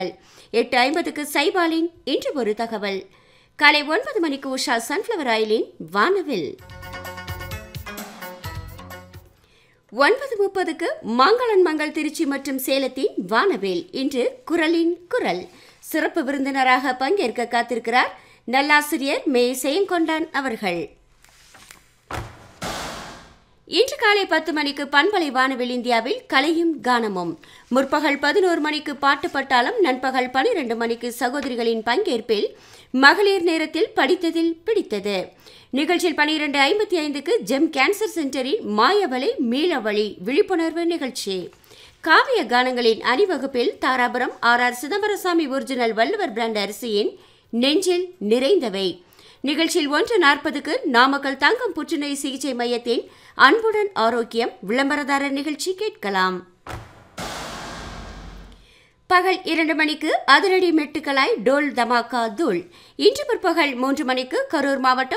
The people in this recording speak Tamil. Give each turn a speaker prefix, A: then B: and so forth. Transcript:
A: எட்டு ஐம்பதுக்கு சைபாலின் இன்று ஒரு தகவல் காலை ஒன்பது மணிக்கு உஷா சன்ஃப்ளவர் ஆயிலின் வானவில் ஒன்பது முப்பதுக்கு மாங்கலன் மங்கள் திருச்சி மற்றும் சேலத்தின் வானவில் இன்று குரலின் குரல் சிறப்பு விருந்தினராக பங்கேற்க காத்திருக்கிறார் நல்லாசிரியர் மே செயங்கொண்டான் அவர்கள் இன்று காலை பத்து மணிக்கு பண்பலை வானவில் இந்தியாவில் கலையும் கானமும் முற்பகல் பதினோரு மணிக்கு பாட்டு பட்டாளம் நண்பகல் பனிரெண்டு மணிக்கு சகோதரிகளின் பங்கேற்பில் மகளிர் நேரத்தில் படித்ததில் பிடித்தது நிகழ்ச்சியில் பனிரெண்டு ஐம்பத்தி ஐந்துக்கு ஜெம் கேன்சர் சென்டரின் மாயவலை மீளவழி விழிப்புணர்வு நிகழ்ச்சி காவிய கானங்களின் அணிவகுப்பில் Dharapuram R R Chidambarasamy original Valluvar brand அரிசியின் நெஞ்சில் நிறைந்தவை நிகழ்ச்சியில் ஒன்று நாற்பதுக்கு நாமக்கல் தங்கம் புற்றுநோய் சிகிச்சை மையத்தின் அன்புடன் ஆரோக்கியம் விளம்பரதாரர் நிகழ்ச்சி கேட்கலாம் பகல் இரண்டு மணிக்கு அதிரடி மெட்டுக்களாய் டோல் தமாக்கா தூள் இன்று பிற்பகல் மூன்று மணிக்கு கரூர் மாவட்டம்